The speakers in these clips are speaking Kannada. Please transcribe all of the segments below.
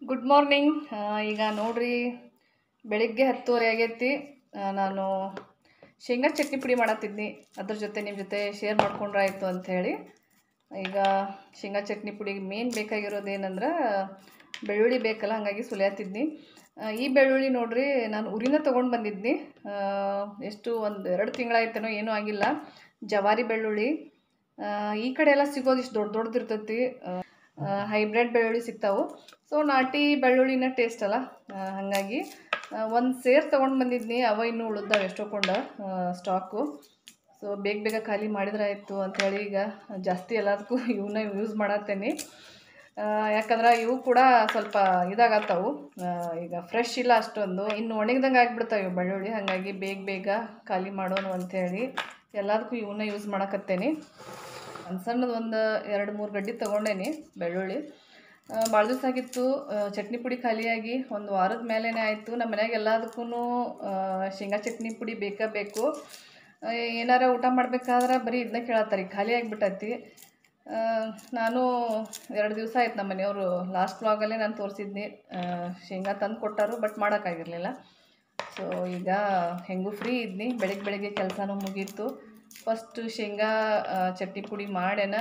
ಗುಡ್ ಮಾರ್ನಿಂಗ್ ಈಗ ನೋಡ್ರಿ ಬೆಳಿಗ್ಗೆ ಹತ್ತುವರೆ ಆಗೈತಿ ಆ, ನಾನು ಶೇಂಗಾ ಚಟ್ನಿ ಪುಡಿ ಮಾಡತ್ತಿದ್ನಿ ಅದ್ರ ಜೊತೆ ನಿಮ್ಮ ಜೊತೆ ಶೇರ್ ಮಾಡ್ಕೊಂಡ್ರೆ ಆಯಿತು ಅಂಥೇಳಿ ಈಗ ಶೇಂಗಾ ಚಟ್ನಿ ಪುಡಿಗೆ ಮೇನ್ ಬೇಕಾಗಿರೋದು ಏನಂದ್ರೆ ಬೆಳ್ಳುಳ್ಳಿ ಬೇಕಲ್ಲ ಹಾಗಾಗಿ ಸುಲಿಯತ್ತಿದ್ನಿ ಆ, ಈ ಬೆಳ್ಳುಳ್ಳಿ ನೋಡ್ರಿ ನಾನು ಉರಿನ ತೊಗೊಂಡು ಬಂದಿದ್ನಿ ಆ, ಎಷ್ಟು ಒಂದು ಎರಡು ತಿಂಗಳಾಯ್ತೇನೋ ಏನೂ ಆಗಿಲ್ಲ ಜವಾರಿ ಬೆಳ್ಳುಳ್ಳಿ ಆ, ಈ ಕಡೆ ಎಲ್ಲ ಸಿಗೋದು ಇಷ್ಟು ದೊಡ್ಡ ದೊಡ್ಡದಿರ್ತೈತಿ ಹೈಬ್ರಿಡ್ ಬೆಳ್ಳುಳ್ಳಿ ಸಿಗ್ತಾವು ಸೊ ನಾಟಿ ಬೆಳ್ಳುಳ್ಳಿನ ಟೇಸ್ಟ್ ಅಲ್ಲ ಆ, ಹಾಗಾಗಿ ಒಂದು ಸೇರ್ ತೊಗೊಂಡು ಬಂದಿದ್ನಿ ಅವ ಇನ್ನೂ ಉಳಿದಾವೆ ಎಷ್ಟೊಕೊಂಡ ಸ್ಟಾಕು ಸೊ ಬೇಗ ಬೇಗ ಖಾಲಿ ಮಾಡಿದ್ರೆ ಆಯಿತು ಅಂಥೇಳಿ ಈಗ ಜಾಸ್ತಿ ಎಲ್ಲದಕ್ಕೂ ಇವನ್ನ ಯೂಸ್ ಮಾಡತ್ತೇನೆ ಆ, ಯಾಕಂದ್ರೆ ಇವು ಕೂಡ ಸ್ವಲ್ಪ ಇದಾಗತ್ತವು ಆ, ಈಗ ಫ್ರೆಶ್ ಇಲ್ಲ ಅಷ್ಟೊಂದು ಇನ್ನು ಒಣಗ್ದಂಗೆ ಆಗಿಬಿಡ್ತಾವೆ ಇವು ಬೆಳ್ಳುಳ್ಳಿ ಹಾಗಾಗಿ ಬೇಗ ಬೇಗ ಖಾಲಿ ಮಾಡೋಣ ಅಂಥೇಳಿ ಎಲ್ಲದಕ್ಕೂ ಇವನ್ನ ಯೂಸ್ ಮಾಡಕತ್ತೇನೆ ಸಣ್ಣ ಸಣ್ಣದು ಒಂದು ಎರಡು ಮೂರು ಗಡ್ಡಿ ತೊಗೊಂಡೇನಿ ಬೆಳ್ಳುಳ್ಳಿ ಭಾಳ ದಿವಸ ಆಗಿತ್ತು ಆ, ಚಟ್ನಿ ಪುಡಿ ಖಾಲಿಯಾಗಿ ಒಂದು ವಾರದ ಮೇಲೇ ಆಯಿತು ನಮ್ಮ ಮನ್ಯಾಗ ಎಲ್ಲದಕ್ಕೂ ಶೇಂಗಾ ಚಟ್ನಿ ಪುಡಿ ಬೇಕೇ ಬೇಕು ಆ, ಏನಾರ ಊಟ ಮಾಡ್ಬೇಕಾದ್ರೆ ಬರೀ ಇದನ್ನ ಕೇಳತ್ತಾರೆ ಈಗ ಖಾಲಿ ಆಗಿಬಿಟ್ಟೈತಿ ಆ, ನಾನು ಎರಡು ದಿವಸ ಆಯ್ತು ನಮ್ಮ ಮನೆಯವರು ಲಾಸ್ಟ್ ವ್ಲಾಗಲ್ಲೇ ನಾನು ತೋರಿಸಿದ್ನಿ ಶೇಂಗಾ ತಂದು ಕೊಟ್ಟರು ಬಟ್ ಮಾಡೋಕ್ಕಾಗಿರಲಿಲ್ಲ ಸೊ ಈಗ ಹೆಂಗೂ ಫ್ರೀ ಇದ್ನಿ ಬೆಳಗ್ಗೆ ಬೆಳಗ್ಗೆ ಕೆಲಸನೂ ಮುಗೀತು ಫಸ್ಟ್ ಶೇಂಗಾ ಆ, ಚಟ್ನಿ ಪುಡಿ ಮಾಡೇನ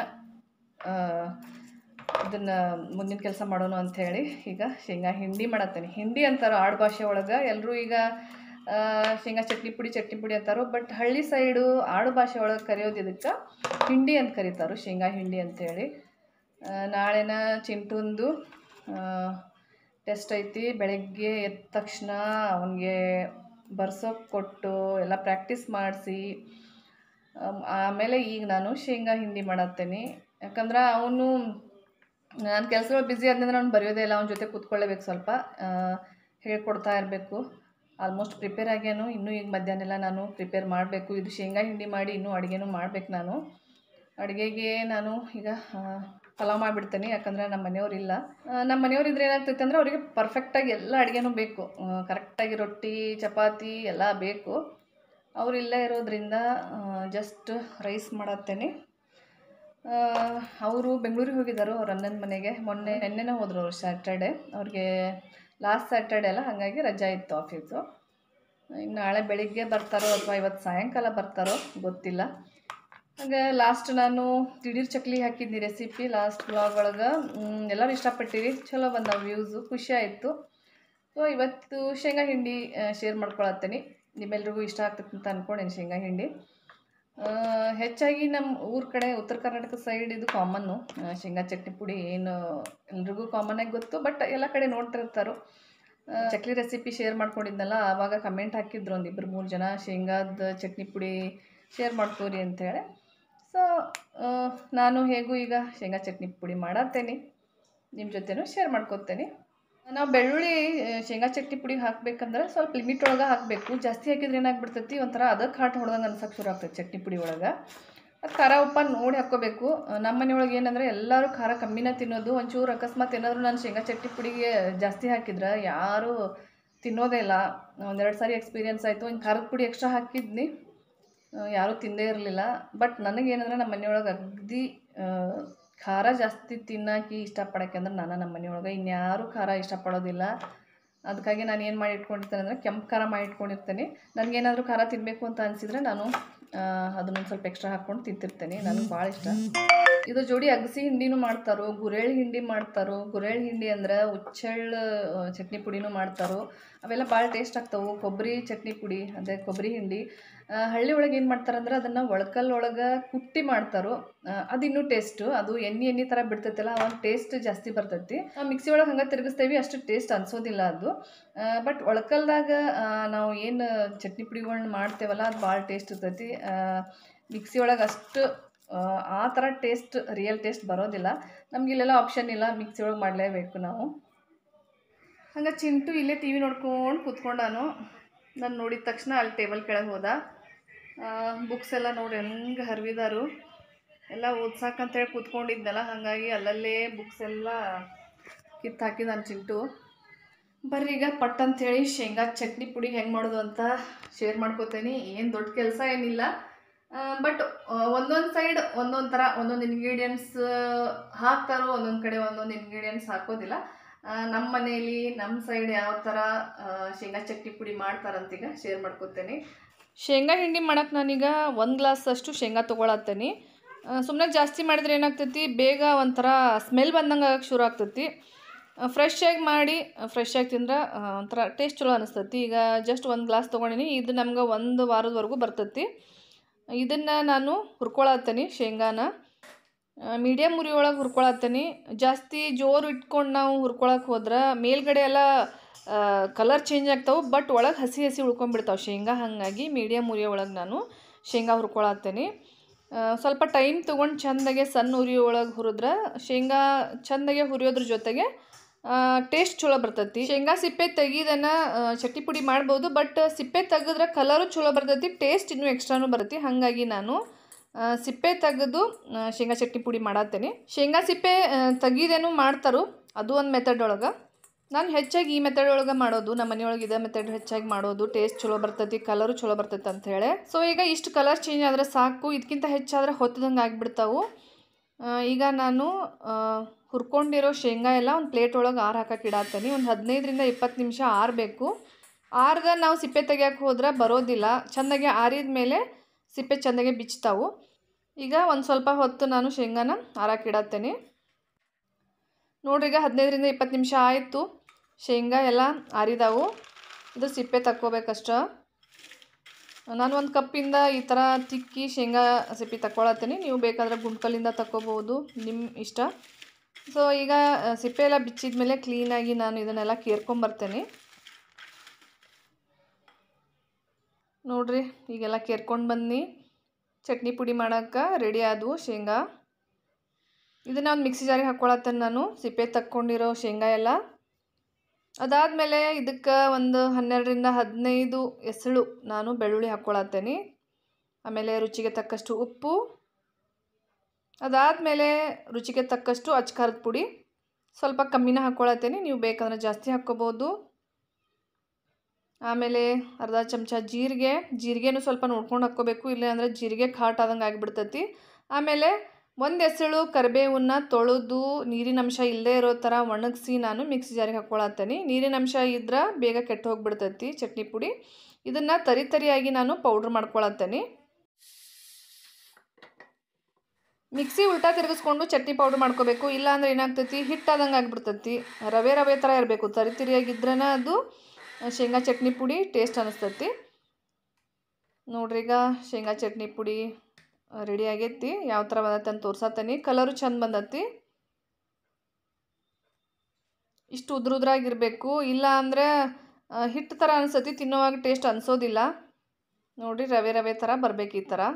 ಇದನ್ನು ಮುಂದಿನ ಕೆಲಸ ಮಾಡೋಣ ಅಂಥೇಳಿ ಈಗ ಶೇಂಗಾ ಹಿಂಡಿ ಮಾಡತ್ತೇನೆ ಹಿಂಡಿ ಅಂತಾರೆ ಆಡು ಭಾಷೆ ಒಳಗೆ ಎಲ್ಲರೂ ಈಗ ಆ, ಶೇಂಗಾ ಚಟ್ನಿ ಪುಡಿ ಚಟ್ನಿ ಪುಡಿ ಅಂತಾರೋ ಬಟ್ ಹಳ್ಳಿ ಸೈಡು ಆಡು ಭಾಷೆ ಒಳಗೆ ಕರೆಯೋದು ಇದಕ್ಕೆ ಹಿಂಡಿ ಅಂತ ಕರೀತಾರೆ ಶೇಂಗಾ ಹಿಂಡಿ ಅಂಥೇಳಿ ಆ, ನಾಳೆನ ಚಿಂಟುಂದು ಟೆಸ್ಟ್ ಐತಿ ಬೆಳಗ್ಗೆ ಎದ್ದ ತಕ್ಷಣ ಅವನಿಗೆ ಬರ್ಸೋಕೆ ಕೊಟ್ಟು ಎಲ್ಲ ಪ್ರಾಕ್ಟೀಸ್ ಮಾಡಿಸಿ ಆಮೇಲೆ ಈಗ ನಾನು ಶೇಂಗಾ ಹಿಂಡಿ ಮಾಡತ್ತೇನೆ ಯಾಕಂದ್ರೆ ಅವನು ನಾನು ಕೆಲಸಗಳು ಬ್ಯುಸಿ ಆದ್ನಂದ್ರೆ ಅವ್ನು ಬರೆಯೋದೇ ಇಲ್ಲ ಅವ್ನ ಜೊತೆ ಕೂತ್ಕೊಳ್ಳೇಬೇಕು ಸ್ವಲ್ಪ ಆ, ಹೇಳ್ಕೊಡ್ತಾ ಇರಬೇಕು ಆಲ್ಮೋಸ್ಟ್ ಪ್ರಿಪೇರ್ ಆಗ್ಯಾನು ಇನ್ನೂ ಈಗ ಮಧ್ಯಾಹ್ನ ಎಲ್ಲ ನಾನು ಪ್ರಿಪೇರ್ ಮಾಡಬೇಕು ಇದು ಶೇಂಗಾ ಹಿಂಡಿ ಮಾಡಿ ಇನ್ನೂ ಅಡುಗೆನೂ ಮಾಡ್ಬೇಕು ನಾನು ಅಡುಗೆಗೆ ನಾನು ಈಗ ಆ, ಪಲಾವ್ ಮಾಡಿಬಿಡ್ತೇನೆ ಯಾಕಂದರೆ ನಮ್ಮ ಮನೆಯವ್ರು ಇಲ್ಲ ಆ, ನಮ್ಮ ಮನೆಯವ್ರು ಇದ್ರೆ ಏನಾಗ್ತೈತೆ ಅಂದರೆ ಅವರಿಗೆ ಪರ್ಫೆಕ್ಟಾಗಿ ಎಲ್ಲ ಅಡುಗೆನೂ ಬೇಕು ಕರೆಕ್ಟಾಗಿ ರೊಟ್ಟಿ ಚಪಾತಿ ಎಲ್ಲ ಬೇಕು ಅವರಿಲ್ಲ ಇರೋದ್ರಿಂದ ಜಸ್ಟ್ ರೈಸ್ ಮಾಡತ್ತೇನೆ ಅವರು ಬೆಂಗಳೂರಿಗೆ ಹೋಗಿದ್ದರು ಅವ್ರ ಅಣ್ಣನ ಮನೆಗೆ ಮೊನ್ನೆ ನೆನ್ನೆನೇ ಹೋದರು ಅವ್ರು ಸ್ಯಾಟರ್ಡೆ ಅವ್ರಿಗೆ ಲಾಸ್ಟ್ ಸ್ಯಾಟರ್ಡೆ ಅಲ್ಲ ಹಾಗಾಗಿ ರಜಾ ಇತ್ತು ಆಫೀಸು ಇನ್ನು ನಾಳೆ ಬೆಳಿಗ್ಗೆ ಬರ್ತಾರೋ ಅಥವಾ ಇವತ್ತು ಸಾಯಂಕಾಲ ಬರ್ತಾರೋ ಗೊತ್ತಿಲ್ಲ ಹಾಗೆ ಲಾಸ್ಟ್ ನಾನು ದಿಢೀರ್ ಚಕ್ಲಿ ಹಾಕಿದ್ನಿ ರೆಸಿಪಿ ಲಾಸ್ಟ್ ಬ್ಲಾಗ್ ಒಳಗೆ ಎಲ್ಲರೂ ಇಷ್ಟಪಟ್ಟಿರಿ ಚಲೋ ಬಂದವು ವ್ಯೂಸು ಖುಷಿ ಆಯಿತು ಸೊ ಇವತ್ತು ಶೇಂಗಾ ಹಿಂಡಿ ಶೇರ್ ಮಾಡ್ಕೊಳತ್ತೇನೆ ನಿಮ್ಮೆಲ್ರಿಗೂ ಇಷ್ಟ ಆಗ್ತೈತೆ ಅಂತ ಅಂದ್ಕೊಂಡೇನೆ ಶೇಂಗಾ ಹಿಂಡಿ ಆ, ಹೆಚ್ಚಾಗಿ ನಮ್ಮ ಊರ ಕಡೆ ಉತ್ತರ ಕರ್ನಾಟಕ ಸೈಡ್ ಇದು ಕಾಮನ್ನು ಶೇಂಗಾ ಚಟ್ನಿ ಪುಡಿ ಏನು ಎಲ್ರಿಗೂ ಕಾಮನ್ನಾಗಿ ಗೊತ್ತು ಬಟ್ ಎಲ್ಲ ಕಡೆ ನೋಡ್ತಿರ್ತಾರೋ ಆ, ಚಕ್ಲಿ ರೆಸಿಪಿ ಶೇರ್ ಮಾಡ್ಕೊಂಡಿದ್ನಲ್ಲ ಆವಾಗ ಕಮೆಂಟ್ ಹಾಕಿದ್ರು ಒಂದು ಇಬ್ಬರು ಮೂರು ಜನ ಶೇಂಗಾದ ಚಟ್ನಿ ಪುಡಿ ಶೇರ್ ಮಾಡ್ಕೋರಿ ಅಂತೇಳಿ ಸೊ ನಾನು ಹೇಗೂ ಈಗ ಶೇಂಗಾ ಚಟ್ನಿ ಪುಡಿ ಮಾಡತ್ತೇನೆ ನಿಮ್ಮ ಜೊತೆನೂ ಶೇರ್ ಮಾಡ್ಕೊತೇನೆ ನಾವು ಬೆಳ್ಳುಳ್ಳಿ ಆ, ಶೇಂಗಾ ಚಟ್ನಿ ಪುಡಿ ಹಾಕ್ಬೇಕಂದ್ರೆ ಸ್ವಲ್ಪ ಲಿಮಿಟ್ ಒಳಗೆ ಹಾಕಬೇಕು ಜಾಸ್ತಿ ಹಾಕಿದ್ರೆ ಏನಾಗ್ಬಿಡ್ತೈತಿ ಒಂಥರ ಅದಕ್ಕೆ ಹಾಟ್ ಹೊಡೆದಂಗೆ ಅನ್ಸಕ್ಕೆ ಶುರು ಆಗ್ತೈತಿ ಚಟ್ನಿ ಪುಡಿ ಒಳಗೆ ಅದು ಖಾರ ಉಪ್ಪ ನೋಡಿ ಹಾಕ್ಕೋಬೇಕು ಆ, ನಮ್ಮ ಮನೆಯೊಳಗೆ ಏನಂದರೆ ಎಲ್ಲರೂ ಖಾರ ಕಮ್ಮಿನ ತಿನ್ನೋದು ಒಂಚೂರು ಅಕಸ್ಮಾತ್ ಏನಾದರೂ ನಾನು ಶೇಂಗಾ ಚಟ್ನಿ ಪುಡಿಗೆ ಜಾಸ್ತಿ ಹಾಕಿದ್ರೆ ಯಾರೂ ತಿನ್ನೋದೇ ಇಲ್ಲ ಒಂದೆರಡು ಸಾರಿ ಎಕ್ಸ್ಪೀರಿಯನ್ಸ್ ಆಯಿತು ಒಂದು ಖಾರದ ಪುಡಿ ಎಕ್ಸ್ಟ್ರಾ ಹಾಕಿದ್ನಿ ಆ, ಯಾರೂ ತಿಂದೇ ಇರಲಿಲ್ಲ ಬಟ್ ನನಗೇನಂದ್ರೆ ನಮ್ಮ ಮನೆಯೊಳಗೆ ಅಗದಿ ಆ, ಖಾರ ಜಾಸ್ತಿ ತಿನ್ನಕ್ಕೆ ಇಷ್ಟಪಡಕ್ಕೆ ಅಂದ್ರೆ ನಾನು ನಮ್ಮ ಮನೆಯೊಳಗೆ ಇನ್ಯಾರೂ ಖಾರ ಇಷ್ಟಪಡೋದಿಲ್ಲ ಅದಕ್ಕಾಗಿ ನಾನು ಏನು ಮಾಡಿ ಇಟ್ಕೊಂಡಿರ್ತೇನೆ ಅಂದರೆ ಕೆಂಪು ಖಾರ ಮಾಡಿ ಇಟ್ಕೊಂಡಿರ್ತೇನೆ ನನಗೇನಾದರೂ ಖಾರ ತಿನ್ನಬೇಕು ಅಂತ ಅನಿಸಿದ್ರೆ ನಾನು ಆ, ಅದನ್ನೊಂದು ಸ್ವಲ್ಪ ಎಕ್ಸ್ಟ್ರಾ ಹಾಕ್ಕೊಂಡು ತಿಂತಿರ್ತೇನೆ ನನಗೆ ಭಾಳ ಇಷ್ಟ ಇದು ಜೋಡಿ ಅಗಸಿ ಹಿಂಡಿನೂ ಮಾಡ್ತಾರೋ ಗುರೇಳಿ ಹಿಂಡಿ ಮಾಡ್ತಾರೋ ಗುರೇಳಿ ಹಿಂಡಿ ಅಂದ್ರೆ ಉಚ್ಚಳ್ಳು ಆ, ಚಟ್ನಿ ಪುಡಿನೂ ಮಾಡ್ತಾರೋ ಅವೆಲ್ಲ ಭಾಳ ಟೇಸ್ಟ್ ಆಗ್ತಾವೆ ಕೊಬ್ಬರಿ ಚಟ್ನಿ ಪುಡಿ ಅದೇ ಕೊಬ್ಬರಿ ಹಿಂಡಿ ಆ, ಹಳ್ಳಿ ಒಳಗೆ ಏನು ಮಾಡ್ತಾರಂದ್ರೆ ಅದನ್ನು ಒಳಕಲ್ ಒಳಗೆ ಕುಟ್ಟಿ ಮಾಡ್ತಾರೋ ಆ, ಅದು ಇನ್ನೂ ಟೇಸ್ಟು ಅದು ಎಣ್ಣೆ ಎಣ್ಣೆ ಥರ ಬಿಡ್ತೈತಲ್ಲ ಅವಾಗ ಟೇಸ್ಟ್ ಜಾಸ್ತಿ ಬರ್ತೈತಿ ಆ, ಮಿಕ್ಸಿ ಒಳಗೆ ಹಂಗೆ ತಿರುಗಿಸ್ತೇವೆ ಅಷ್ಟು ಟೇಸ್ಟ್ ಅನ್ಸೋದಿಲ್ಲ ಅದು ಬಟ್ ಒಳಕಲ್ದಾಗ ಆ, ನಾವು ಏನು ಚಟ್ನಿ ಪುಡಿಗಳ್ನ ಮಾಡ್ತೇವಲ್ಲ ಅದು ಭಾಳ ಟೇಸ್ಟ್ ಇರ್ತೈತಿ ಆ, ಮಿಕ್ಸಿ ಒಳಗೆ ಅಷ್ಟು ಆ, ಆ ಥರ ಟೇಸ್ಟ್ ರಿಯಲ್ ಟೇಸ್ಟ್ ಬರೋದಿಲ್ಲ ನಮ್ಗೆ ಇಲ್ಲೆಲ್ಲ ಆಪ್ಷನ್ ಇಲ್ಲ ಮಿಕ್ಸಿ ಒಳಗೆ ಮಾಡಲೇಬೇಕು ನಾವು ಹಂಗೆ ಚಿಂಟು ಇಲ್ಲೇ ಟಿ ವಿ ನೋಡ್ಕೊಂಡು ಕೂತ್ಕೊಂಡಾನು ನಾನು ನೋಡಿದ ತಕ್ಷಣ ಅಲ್ಲಿ ಟೇಬಲ್ ಕೆಳಗೆ ಹೋದ ಬುಕ್ಸ್ ಎಲ್ಲ ನೋಡಿ ಹೆಂಗೆ ಹರಿವಿದಾರು ಎಲ್ಲ ಓದ್ಸಾಕಂತೇಳಿ ಕೂತ್ಕೊಂಡಿದ್ದಲ್ಲ ಹಾಗಾಗಿ ಅಲ್ಲಲ್ಲೇ ಬುಕ್ಸ್ ಎಲ್ಲ ಕಿತ್ತು ಹಾಕಿ ನಾನು ಚಿಂಟು ಬರ್ರಿ ಈಗ ಪಟ್ ಅಂಥೇಳಿ ಶೇಂಗಾ ಚಟ್ನಿ ಪುಡಿ ಹೆಂಗೆ ಮಾಡೋದು ಅಂತ ಶೇರ್ ಮಾಡ್ಕೋತೇನೆ ಏನು ದೊಡ್ಡ ಕೆಲಸ ಏನಿಲ್ಲ ಬಟ್ ಒಂದೊಂದು ಸೈಡ್ ಒಂದೊಂದು ಥರ ಒಂದೊಂದು ಇಂಗ್ರೀಡಿಯೆಂಟ್ಸ್ ಹಾಕ್ತಾರೋ ಒಂದೊಂದು ಕಡೆ ಒಂದೊಂದು ಇಂಗ್ರೀಡಿಯೆಂಟ್ಸ್ ಹಾಕೋದಿಲ್ಲ ಆ, ನಮ್ಮ ಮನೇಲಿ ನಮ್ಮ ಸೈಡ್ ಯಾವ ಥರ ಆ, ಶೇಂಗಾ ಚಟ್ನಿ ಪುಡಿ ಮಾಡ್ತಾರಂತೀಗ ಶೇರ್ ಮಾಡ್ಕೊತೇನೆ ಶೇಂಗಾ ಹಿಂಡಿ ಮಾಡಕ್ಕೆ ನಾನೀಗ ಒಂದು ಗ್ಲಾಸ್ ಅಷ್ಟು ಶೇಂಗಾ ತೊಗೊಳತ್ತೇನೆ ಸುಮ್ಮನೆ ಜಾಸ್ತಿ ಮಾಡಿದ್ರೆ ಏನಾಗ್ತೈತಿ ಬೇಗ ಒಂಥರ ಸ್ಮೆಲ್ ಬಂದಂಗೆ ಆಗಕ್ಕೆ ಶುರು ಆಗ್ತೈತಿ ಫ್ರೆಶ್ ಆಗಿ ಮಾಡಿ ಫ್ರೆಶ್ ಆಗಿ ತಿಂದ್ರೆ ಆ, ಒಂಥರ ಟೇಸ್ಟ್ ಚಲೋ ಅನಿಸ್ತೈತಿ ಈಗ ಜಸ್ಟ್ ಒಂದು ಗ್ಲಾಸ್ ತೊಗೊಂಡಿನಿ ಇದು ನಮ್ಗೆ ಒಂದು ವಾರದವರೆಗೂ ಬರ್ತೈತಿ ಇದನ್ನು ನಾನು ಹುರ್ಕೊಳತ್ತೇನೆ ಶೇಂಗಾನ ಮೀಡಿಯಮ್ ಉರಿ ಒಳಗೆ ಹುರ್ಕೊಳತ್ತೇನೆ ಜಾಸ್ತಿ ಜೋರು ಇಟ್ಕೊಂಡು ನಾವು ಹುರ್ಕೊಳಕ್ಕೆ ಹೋದ್ರೆ ಮೇಲ್ಗಡೆ ಎಲ್ಲ ಕಲರ್ ಚೇಂಜ್ ಆಗ್ತಾವೆ ಬಟ್ ಒಳಗೆ ಹಸಿ ಹಸಿ ಉಳ್ಕೊಂಡ್ಬಿಡ್ತಾವೆ ಶೇಂಗಾ ಹಾಗಾಗಿ ಮೀಡಿಯಮ್ ಉರಿ ಒಳಗೆ ನಾನು ಶೇಂಗಾ ಹುರ್ಕೊಳತ್ತೇನೆ ಆ, ಸ್ವಲ್ಪ ಟೈಮ್ ತೊಗೊಂಡು ಚೆಂದಾಗೆ ಸಣ್ಣ ಉರಿ ಒಳಗೆ ಹುರಿದ್ರೆ ಶೇಂಗಾ ಚೆಂದಾಗೆ ಹುರಿಯೋದ್ರ ಜೊತೆಗೆ ಟೇಸ್ಟ್ ಚಲೋ ಬರ್ತೈತಿ ಶೇಂಗಾ ಸಿಪ್ಪೆ ತೆಗೀದನ್ನ ಆ, ಚಟ್ನಿ ಪುಡಿ ಮಾಡ್ಬೋದು ಬಟ್ ಸಿಪ್ಪೆ ತೆಗೆದ್ರೆ ಕಲರು ಚಲೋ ಬರ್ತೈತಿ ಟೇಸ್ಟ್ ಇನ್ನೂ ಎಕ್ಸ್ಟ್ರಾನು ಬರ್ತೈತಿ ಹಾಗಾಗಿ ನಾನು ಆ, ಸಿಪ್ಪೆ ತೆಗೆದು ಆ, ಶೇಂಗಾ ಚಟ್ನಿ ಪುಡಿ ಮಾಡತ್ತೇನೆ ಶೇಂಗಾ ಸಿಪ್ಪೆ ಆ, ತೆಗೀದೇನು ಮಾಡ್ತಾರೋ ಅದು ಒಂದು ಮೆಥಡ್ ಒಳಗೆ ನಾನು ಹೆಚ್ಚಾಗಿ ಈ ಮೆಥಡ್ ಒಳಗೆ ಮಾಡೋದು ನಮ್ಮ ಮನೆಯೊಳಗೆ ಇದೇ ಮೆಥಡ್ ಹೆಚ್ಚಾಗಿ ಮಾಡೋದು ಟೇಸ್ಟ್ ಚಲೋ ಬರ್ತೈತಿ ಕಲರು ಚಲೋ ಬರ್ತೈತೆ ಅಂತ ಹೇಳಿ ಸೊ ಈಗ ಇಷ್ಟು ಕಲರ್ ಚೇಂಜ್ ಆದರೆ ಸಾಕು ಇದಕ್ಕಿಂತ ಹೆಚ್ಚಾದರೆ ಹೊತ್ತದಂಗೆ ಆಗಿಬಿಡ್ತಾವು ಈಗ ನಾನು ಆ, ಹುರ್ಕೊಂಡಿರೋ ಶೇಂಗಾ ಎಲ್ಲ ಒಂದು ಪ್ಲೇಟ್ ಒಳಗೆ ಆರು ಹಾಕಕ್ಕೆ ಇಡಾತೀನಿ ಒಂದು ಹದಿನೈದರಿಂದ ಇಪ್ಪತ್ತು ನಿಮಿಷ ಆರಬೇಕು ಆರ್ದ ನಾವು ಸಿಪ್ಪೆ ತೆಗಿಯಕ್ಕೆ ಹೋದ್ರೆ ಬರೋದಿಲ್ಲ ಚೆಂದಾಗಿ ಆರಿದ ಮೇಲೆ ಸಿಪ್ಪೆ ಚೆಂದಾಗೆ ಬಿಚ್ತಾವು ಈಗ ಒಂದು ಸ್ವಲ್ಪ ಹೊತ್ತು ನಾನು ಶೇಂಗಾನ ಆರಕ್ಕೆ ಇಡತ್ತೇನೆ ನೋಡ್ರಿ ಈಗ ಹದಿನೈದರಿಂದ ಇಪ್ಪತ್ತು ನಿಮಿಷ ಆಯಿತು ಶೇಂಗಾ ಎಲ್ಲ ಆರಿದಾವು ಇದು ಸಿಪ್ಪೆ ತಕ್ಕೋಬೇಕಷ್ಟ ನಾನು ಒಂದು ಕಪ್ಪಿಂದ ಈ ಥರ ತಿಕ್ಕಿ ಶೇಂಗಾ ಸಿಪ್ಪೆ ತಕ್ಕೊಳತ್ತೀನಿ ನೀವು ಬೇಕಾದರೆ ಗುಂಡ್ಕಲ್ಲಿಂದ ತಕ್ಕೋಬೋದು ನಿಮ್ಮ ಇಷ್ಟ ಸೊ ಈಗ ಆ, ಸಿಪ್ಪೆ ಎಲ್ಲ ಬಿಚ್ಚಿದ ಮೇಲೆ ಕ್ಲೀನಾಗಿ ನಾನು ಇದನ್ನೆಲ್ಲ ಕೇರ್ಕೊಂಬರ್ತೇನೆ ನೋಡ್ರಿ ಈಗೆಲ್ಲ ಕೇರ್ಕೊಂಡು ಬನ್ನಿ ಚಟ್ನಿ ಪುಡಿ ಮಾಡೋಕ್ಕೆ ರೆಡಿ ಆದವು ಶೇಂಗಾ ಇದನ್ನು ಒಂದು ಮಿಕ್ಸಿ ಜಾರಿಗೆ ಹಾಕ್ಕೊಳತ್ತೇನೆ ನಾನು ಸಿಪ್ಪೆ ತಕ್ಕೊಂಡಿರೋ ಶೇಂಗಾ ಎಲ್ಲ ಅದಾದಮೇಲೆ ಇದಕ್ಕೆ ಒಂದು ಹನ್ನೆರಡರಿಂದ ಹದಿನೈದು ಎಸಳು ನಾನು ಬೆಳ್ಳುಳ್ಳಿ ಹಾಕ್ಕೊಳತ್ತೇನೆ ಆಮೇಲೆ ರುಚಿಗೆ ತಕ್ಕಷ್ಟು ಉಪ್ಪು ಅದಾದಮೇಲೆ ರುಚಿಗೆ ತಕ್ಕಷ್ಟು ಅಚ್ಕಾರದ ಪುಡಿ ಸ್ವಲ್ಪ ಕಮ್ಮಿನ ಹಾಕ್ಕೊಳತ್ತೇನೆ ನೀವು ಬೇಕಂದ್ರೆ ಜಾಸ್ತಿ ಹಾಕ್ಕೋಬೋದು ಆಮೇಲೆ ಅರ್ಧ ಚಮಚ ಜೀರಿಗೆ ಜೀರಿಗೆನೂ ಸ್ವಲ್ಪ ನೋಡ್ಕೊಂಡು ಹಾಕ್ಕೋಬೇಕು ಇಲ್ಲ ಅಂದರೆ ಜೀರಿಗೆ ಖಾಟ್ ಆದಂಗೆ ಆಗಿಬಿಡ್ತೈತಿ ಆಮೇಲೆ ಒಂದು ಎಸಳು ಕರಿಬೇವನ್ನ ತೊಳೆದು ನೀರಿನ ಅಂಶ ಇಲ್ಲದೇ ಇರೋ ಥರ ಒಣಗಿಸಿ ನಾನು ಮಿಕ್ಸಿ ಜಾರಿಗೆ ಹಾಕ್ಕೊಳತ್ತೇನೆ ನೀರಿನ ಅಂಶ ಇದ್ರೆ ಬೇಗ ಕೆಟ್ಟು ಹೋಗ್ಬಿಡ್ತೈತಿ ಚಟ್ನಿ ಪುಡಿ ಇದನ್ನು ತರಿ ತರಿಯಾಗಿ ನಾನು ಪೌಡ್ರ್ ಮಾಡ್ಕೊಳತ್ತೇನೆ ಮಿಕ್ಸಿ ಉಲ್ಟಾ ತಿರುಗಿಸ್ಕೊಂಡು ಚಟ್ನಿ ಪೌಡ್ರ್ ಮಾಡ್ಕೋಬೇಕು ಇಲ್ಲ ಅಂದ್ರೆ ಏನಾಗ್ತೈತಿ ಹಿಟ್ಟಾದಂಗೆ ಆಗಿಬಿಡ್ತೈತಿ ರವೆ ರವೆ ಥರ ಇರಬೇಕು ತರಿ ತರಿಯಾಗಿದ್ರೇ ಅದು ಶೇಂಗಾ ಚಟ್ನಿ ಪುಡಿ ಟೇಸ್ಟ್ ಅನಿಸ್ತೈತಿ ನೋಡ್ರಿ ಈಗ ಶೇಂಗಾ ಚಟ್ನಿ ಪುಡಿ ರೆಡಿ ಆಗೈತಿ ಯಾವ ಥರ ಬಂದೈತೆ ಅಂತ ತೋರ್ಸತ್ತೇನೆ ಕಲರು ಚಂದ ಬಂದೈತಿ ಇಷ್ಟು ಉದ್ರ ಉದ್ರಾಗಿರಬೇಕು ಇಲ್ಲ ಅಂದರೆ ಹಿಟ್ಟು ಥರ ಅನಿಸ್ತೈತಿ ತಿನ್ನೋವಾಗ ಟೇಸ್ಟ್ ಅನಿಸೋದಿಲ್ಲ ನೋಡ್ರಿ ರವೆ ರವೆ ಥರ ಬರ್ಬೇಕು ಈ ಥರ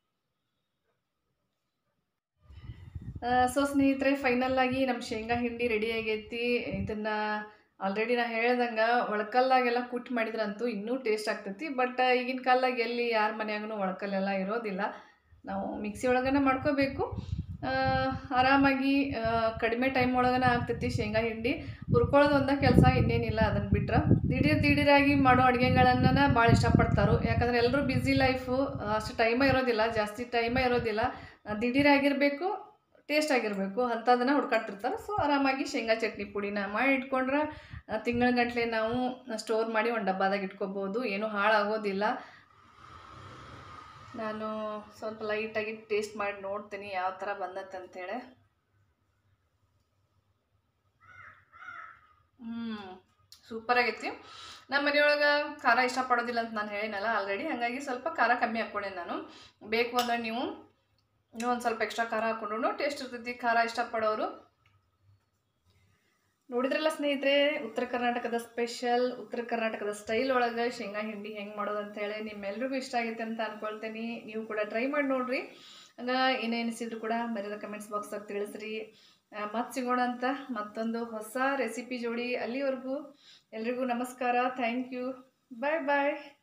ಸೊ ಸ್ನೇಹಿತರೆ ಫೈನಲ್ ಆಗಿ ನಮ್ಮ ಶೇಂಗಾ ಹಿಂಡಿ ರೆಡಿ ಆಗೈತಿ ಇದನ್ನು ಆಲ್ರೆಡಿ ನಾ ಹೇಳ್ದಂಗೆ ಒಳಕಲ್ಲಾಗೆಲ್ಲ ಕುಟ್ಟು ಮಾಡಿದ್ರಂತೂ ಇನ್ನೂ ಟೇಸ್ಟ್ ಆಗ್ತೈತಿ ಬಟ್ ಈಗಿನ ಕಾಲದಾಗ ಎಲ್ಲಿ ಯಾರ ಮನ್ಯಾಗೂ ಒಳಕಲ್ಲೆಲ್ಲ ಇರೋದಿಲ್ಲ ನಾವು ಮಿಕ್ಸಿ ಒಳಗನೆ ಮಾಡ್ಕೋಬೇಕು ಆ, ಆರಾಮಾಗಿ ಆ, ಕಡಿಮೆ ಟೈಮ್ ಒಳಗನೆ ಆಗ್ತೈತಿ ಶೇಂಗಾ ಹಿಂಡಿ ಹುರ್ಕೊಳ್ಳೋದು ಒಂದ ಕೆಲಸ ಇನ್ನೇನಿಲ್ಲ ಅದನ್ನು ಬಿಟ್ರೆ ದಿಢೀರ್ ದಿಢೀರಾಗಿ ಮಾಡೋ ಅಡುಗೆಗಳನ್ನ ಭಾಳ ಇಷ್ಟಪಡ್ತಾರೋ ಯಾಕಂದರೆ ಎಲ್ಲರೂ ಬ್ಯುಸಿ ಲೈಫು ಅಷ್ಟು ಟೈಮೇ ಇರೋದಿಲ್ಲ ಜಾಸ್ತಿ ಟೈಮೇ ಇರೋದಿಲ್ಲ ಆ, ದಿಢೀರಾಗಿರಬೇಕು ಟೇಸ್ಟ್ ಆಗಿರಬೇಕು ಅಂಥದನ್ನು ಹುಡ್ಕಾಡ್ತಿರ್ತಾರೆ ಸೊ ಆರಾಮಾಗಿ ಶೇಂಗಾ ಚಟ್ನಿ ಪುಡಿನ ಮಾಡಿ ಇಟ್ಕೊಂಡ್ರೆ ತಿಂಗಳ ಗಂಟ್ಲೆ ನಾವು ಸ್ಟೋರ್ ಮಾಡಿ ಒಂದು ಡಬ್ಬಾದಾಗ ಇಟ್ಕೋಬೋದು ಏನೂ ಹಾಳಾಗೋದಿಲ್ಲ ನಾನು ಸ್ವಲ್ಪ ಲೈಟಾಗಿ ಟೇಸ್ಟ್ ಮಾಡಿ ನೋಡ್ತೀನಿ ಯಾವ ಥರ ಬಂದತ್ತೆ ಅಂತೇಳಿ ಹ್ಞೂ ಸೂಪರ್ ಆಗೈತಿ ನಮ್ಮ ಮನೆಯೊಳಗೆ ಖಾರ ಇಷ್ಟಪಡೋದಿಲ್ಲ ಅಂತ ನಾನು ಹೇಳಿನಲ್ಲ ಆಲ್ರೆಡಿ ಹಾಗಾಗಿ ಸ್ವಲ್ಪ ಖಾರ ಕಮ್ಮಿ ಹಾಕ್ಕೊಂಡೆ ನಾನು ಬೇಕು ಅಂದ್ರೆ ನೀವು ಇನ್ನೂ ಒಂದು ಸ್ವಲ್ಪ ಎಕ್ಸ್ಟ್ರಾ ಖಾರ ಹಾಕ್ಕೊಂಡ್ರು ಟೇಸ್ಟ್ ಇರ್ತೈತಿ ಖಾರ ಇಷ್ಟಪಡೋರು ನೋಡಿದ್ರಲ್ಲ ಸ್ನೇಹಿತರೆ ಉತ್ತರ ಕರ್ನಾಟಕದ ಸ್ಪೆಷಲ್ ಉತ್ತರ ಕರ್ನಾಟಕದ ಸ್ಟೈಲ್ ಒಳಗೆ ಶೇಂಗಾ ಹಿಂಡಿ ಹೆಂಗೆ ಮಾಡೋದು ಅಂತೇಳಿ ನಿಮ್ಮೆಲ್ರಿಗೂ ಇಷ್ಟ ಆಗೈತೆ ಅಂತ ಅನ್ಕೊಳ್ತೀನಿ ನೀವು ಕೂಡ ಟ್ರೈ ಮಾಡಿ ನೋಡ್ರಿ ಹಂಗ ಏನೇ ಅನಿಸಿದ್ರು ಕೂಡ ಬರೆದ ಕಮೆಂಟ್ಸ್ ಬಾಕ್ಸಾಗ ತಿಳಿಸ್ರಿ ಮತ್ತೆ ಸಿಗೋಣ ಅಂತ ಮತ್ತೊಂದು ಹೊಸ ರೆಸಿಪಿ ಜೋಡಿ ಅಲ್ಲಿವರೆಗೂ ಎಲ್ರಿಗೂ ನಮಸ್ಕಾರ ಥ್ಯಾಂಕ್ ಯು ಬಾಯ್ ಬಾಯ್